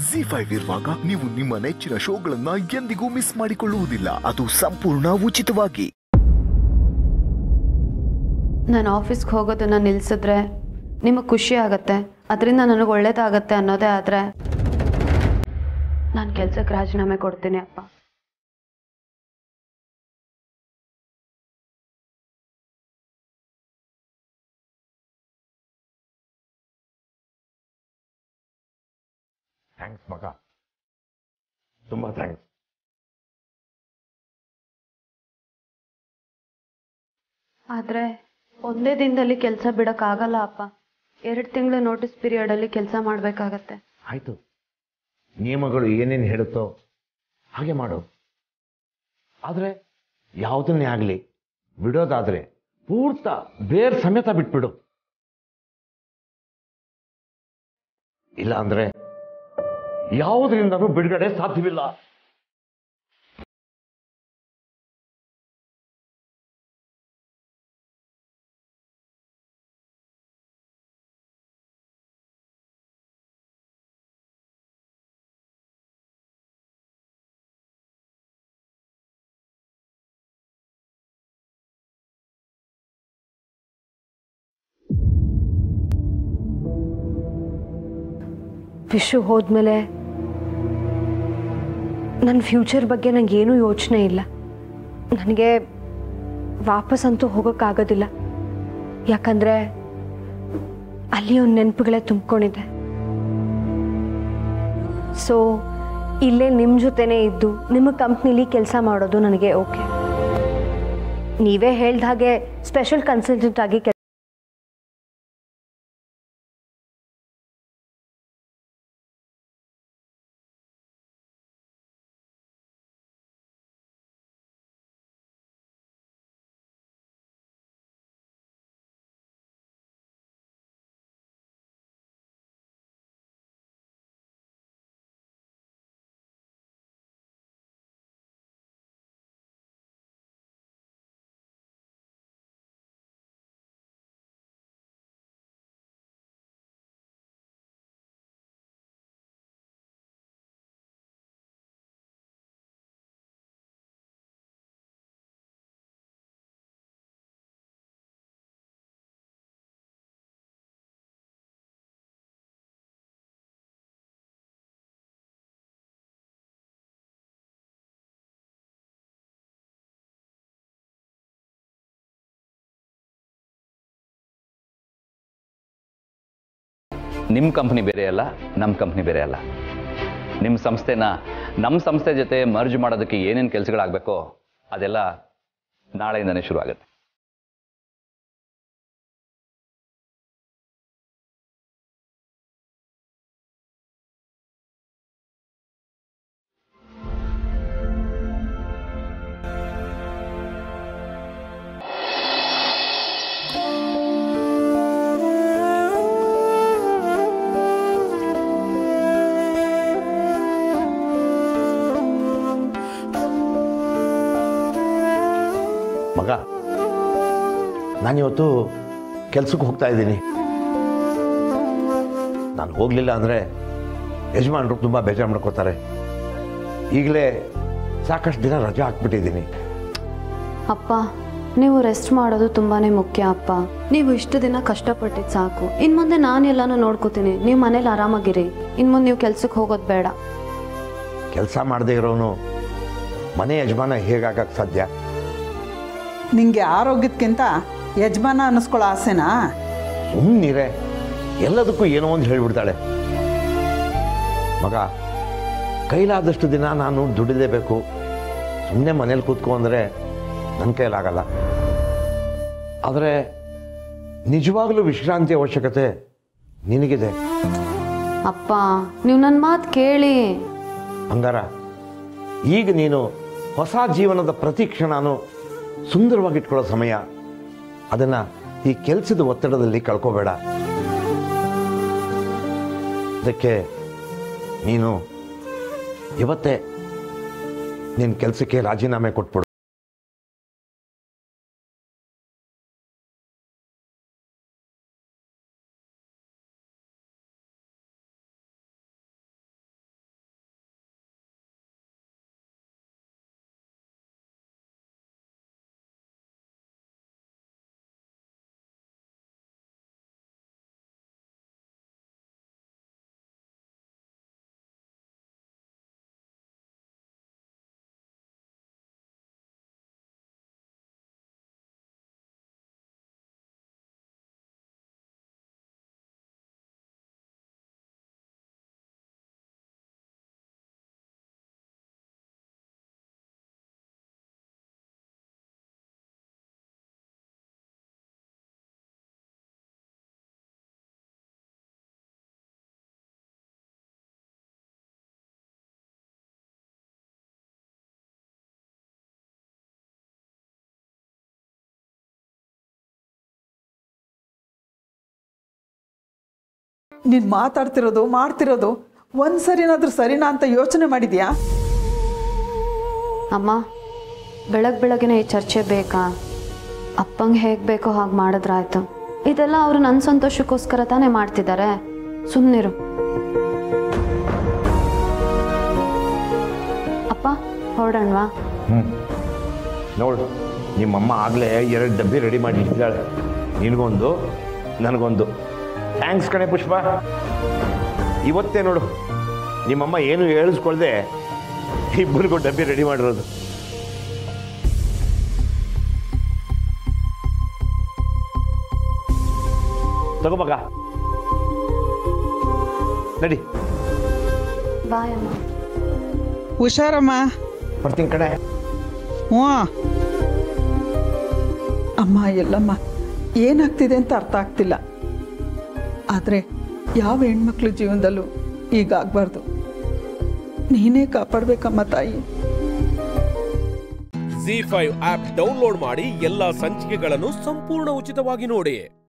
G five ಇರುವಾಗ ನೀವು ನಿಮ್ಮ ನೆಚ್ಚಿನ ಶೋಗಳನ್ನ ಎಂದಿಗೂ ಮಿಸ್ ಮಾಡಿಕೊಳ್ಳುವುದಿಲ್ಲ ಅದು ಸಂಪೂರ್ಣ ಉಚಿತವಾಗಿ ನಾನು ಆಫೀಸ್ಗೆ ಹೋಗೋದನ್ನ ನಿಲ್ಲಿಸಿದ್ರೆ ನಿಮಗೆ ಖುಷಿ ಆಗತ್ತೆ ಅದರಿಂದ ನನಗೆ ಒಳ್ಳೇದಾಗತ್ತೆ ಅನ್ನೋದೇ ಆದರೆ ನಾನು ಕೆಲ್ಸಕ್ಕೆ ರಾಜೀನಾಮೆ ಕೊಡ್ತೀನಿ ಅಪ್ಪ ಥ್ಯಾಂಕ್ಸ್ ಮಗ ತುಂಬ ಥ್ಯಾಂಕ್ಸ್ ಆದರೆ ಒಂದೇ ದಿನದಲ್ಲಿ ಕೆಲಸ ಬಿಡೋಕ್ಕಾಗಲ್ಲ ಅಪ್ಪ ಎರಡು ತಿಂಗಳ ನೋಟಿಸ್ ಪೀರಿಯಡಲ್ಲಿ ಕೆಲಸ ಮಾಡಬೇಕಾಗತ್ತೆ ಆಯಿತು ನಿಯಮಗಳು ಏನೇನು ಹೇಳುತ್ತೋ ಹಾಗೆ ಮಾಡು ಆದರೆ ಯಾವುದನ್ನೇ ಆಗಲಿ ಬಿಡೋದಾದರೆ ಪೂರ್ತ ಬೇರ್ ಸಮೇತ ಬಿಟ್ಬಿಡು ಇಲ್ಲ ಅಂದ್ರೆ ಯಾವುದರಿಂದನೂ ಬಿಡುಗಡೆ ಸಾಧ್ಯವಿಲ್ಲ ವಿಶು ಹೋದ್ಮೇಲೆ ನನ್ನ ಫ್ಯೂಚರ್ ಬಗ್ಗೆ ನನಗೇನೂ ಯೋಚನೆ ಇಲ್ಲ ನನಗೆ ವಾಪಸ್ಸಂತೂ ಹೋಗೋಕ್ಕಾಗೋದಿಲ್ಲ ಯಾಕಂದರೆ ಅಲ್ಲಿ ಒಂದು ನೆನಪುಗಳೇ ತುಂಬಿಕೊಂಡಿದೆ ಸೊ ಇಲ್ಲೇ ನಿಮ್ಮ ಜೊತೆನೇ ಇದ್ದು ನಿಮ್ಮ ಕಂಪ್ನಿಲಿ ಕೆಲಸ ಮಾಡೋದು ನನಗೆ ಓಕೆ ನೀವೇ ಹೇಳ್ದ ಹಾಗೆ ಸ್ಪೆಷಲ್ ಕನ್ಸಲ್ಟೆಂಟ್ ಆಗಿ ಕೆಲ್ ನಿಮ್ಮ ಕಂಪ್ನಿ ಬೇರೆ ಅಲ್ಲ ನಮ್ಮ ಕಂಪ್ನಿ ಬೇರೆ ಅಲ್ಲ ನಿಮ್ಮ ಸಂಸ್ಥೆನ ನಮ್ಮ ಸಂಸ್ಥೆ ಜೊತೆ ಮರ್ಜ್ ಮಾಡೋದಕ್ಕೆ ಏನೇನು ಕೆಲಸಗಳಾಗಬೇಕೋ ಅದೆಲ್ಲ ನಾಳೆಯಿಂದನೇ ಶುರು ಆಗುತ್ತೆ ಮಗ ನಾನಿವತ್ತು ಕೆಲ್ಸಕ್ಕೆ ಹೋಗ್ತಾ ಇದ್ದೀನಿ ನಾನು ಹೋಗಲಿಲ್ಲ ಅಂದರೆ ಯಜಮಾನರು ತುಂಬ ಬೇಜಾರು ಮಾಡ್ಕೋತಾರೆ ಈಗಲೇ ಸಾಕಷ್ಟು ದಿನ ರಜೆ ಹಾಕ್ಬಿಟ್ಟಿದ್ದೀನಿ ಅಪ್ಪ ನೀವು ರೆಸ್ಟ್ ಮಾಡೋದು ತುಂಬಾ ಮುಖ್ಯ ಅಪ್ಪ ನೀವು ಇಷ್ಟು ದಿನ ಕಷ್ಟಪಟ್ಟಿದ್ದು ಸಾಕು ಇನ್ನು ಮುಂದೆ ನಾನು ಎಲ್ಲಾನು ನೋಡ್ಕೋತೀನಿ ನೀವು ಮನೇಲಿ ಆರಾಮಾಗಿರಿ ಇನ್ನು ಮುಂದೆ ನೀವು ಕೆಲ್ಸಕ್ಕೆ ಹೋಗೋದು ಬೇಡ ಕೆಲಸ ಮಾಡದೇ ಇರೋನು ಮನೆ ಯಜಮಾನ ಹೇಗಾಗಕ್ಕೆ ಸಾಧ್ಯ ನಿಂಗೆ ಆರೋಗ್ಯಕ್ಕಿಂತ ಯಜಮಾನ ಅನ್ನಿಸ್ಕೊಳ್ಳೋ ಆಸೆನಾ ಸುಮ್ಮನಿರೆ ಎಲ್ಲದಕ್ಕೂ ಏನೋ ಒಂದು ಹೇಳಿಬಿಡ್ತಾಳೆ ಮಗ ಕೈಲಾದಷ್ಟು ದಿನ ನಾನು ದುಡಿಲೇಬೇಕು ಸುಮ್ಮನೆ ಮನೇಲಿ ಕೂತ್ಕೊ ಅಂದರೆ ನನ್ನ ಕೈಲಾಗಲ್ಲ ಆದರೆ ನಿಜವಾಗಲೂ ವಿಶ್ರಾಂತಿ ಅವಶ್ಯಕತೆ ನಿನಗಿದೆ ಅಪ್ಪ ನೀವು ನನ್ನ ಮಾತು ಕೇಳಿ ಹಂಗಾರ ಈಗ ನೀನು ಹೊಸ ಜೀವನದ ಪ್ರತಿ ಕ್ಷಣನೂ ಸುಂದರವಾಗಿಟ್ಕೊಳ್ಳೋ ಸಮಯ ಅದನ್ನು ಈ ಕೆಲಸದ ಒತ್ತಡದಲ್ಲಿ ಕಳ್ಕೋಬೇಡ ಅದಕ್ಕೆ ನೀನು ಇವತ್ತೇ ನಿನ್ನ ಕೆಲಸಕ್ಕೆ ರಾಜೀನಾಮೆ ಕೊಟ್ಬಿಡು ನೀನು ಮಾತಾಡ್ತಿರೋದು ಮಾಡ್ತಿರೋದು ಒಂದು ಸರಿನಾದ್ರೂ ಸರಿನಾ ಅಂತ ಯೋಚನೆ ಮಾಡಿದ್ಯಾ ಅಮ್ಮ ಬೆಳಗ್ಗೆ ಬೆಳಗ್ಗೆನೆ ಈ ಚರ್ಚೆ ಬೇಕಾ ಅಪ್ಪಂಗೆ ಹೇಗೆ ಬೇಕೋ ಹಾಗೆ ಮಾಡಿದ್ರಾಯ್ತು ಇದೆಲ್ಲ ಅವರು ನನ್ನ ಸಂತೋಷಕ್ಕೋಸ್ಕರ ತಾನೇ ಮಾಡ್ತಿದ್ದಾರೆ ಸುಮ್ಮನಿರು ಅಪ್ಪ ಹೊರಡೋಣವಾ ಹ್ಞೂ ನೋಡು ನಿಮ್ಮಮ್ಮ ಆಗಲೇ ಎರಡು ಡಬ್ಬಿ ರೆಡಿ ಮಾಡಿ ಇಟ್ಟಿದ್ದಾಳೆ ನಿನಗೊಂದು ನನಗೊಂದು ಥ್ಯಾಂಕ್ಸ್ ಕಣೆ ಪುಷ್ಪ ಇವತ್ತೇ ನೋಡು ನಿಮ್ಮಮ್ಮ ಏನು ಹೇಳಿಸ್ಕೊಳ್ದೆ ಇಬ್ಬರಿಗೂ ಡಬ್ಬಿ ರೆಡಿ ಮಾಡಿರೋದು ತಗೋಬಾಗ ನಡಿ ಬಾಯ್ ಅಮ್ಮ ಹುಷಾರಮ್ಮ ಬರ್ತೀನಿ ಕಣೆ ಹ್ಞೂ ಅಮ್ಮ ಎಲ್ಲಮ್ಮ ಏನಾಗ್ತಿದೆ ಅಂತ ಅರ್ಥ ಆಗ್ತಿಲ್ಲ ಆದರೆ ಯಾವ ಹೆಣ್ಮಕ್ಳ ಜೀವನದಲ್ಲೂ ಹೀಗಾಗಬಾರ್ದು ನೀನೇ ಕಾಪಾಡಬೇಕಮ್ಮ ತಾಯಿ ಜಿ ಫೈವ್ ಆಪ್ ಡೌನ್ಲೋಡ್ ಮಾಡಿ ಎಲ್ಲಾ ಸಂಚಿಕೆಗಳನ್ನು ಸಂಪೂರ್ಣ ಉಚಿತವಾಗಿ ನೋಡಿ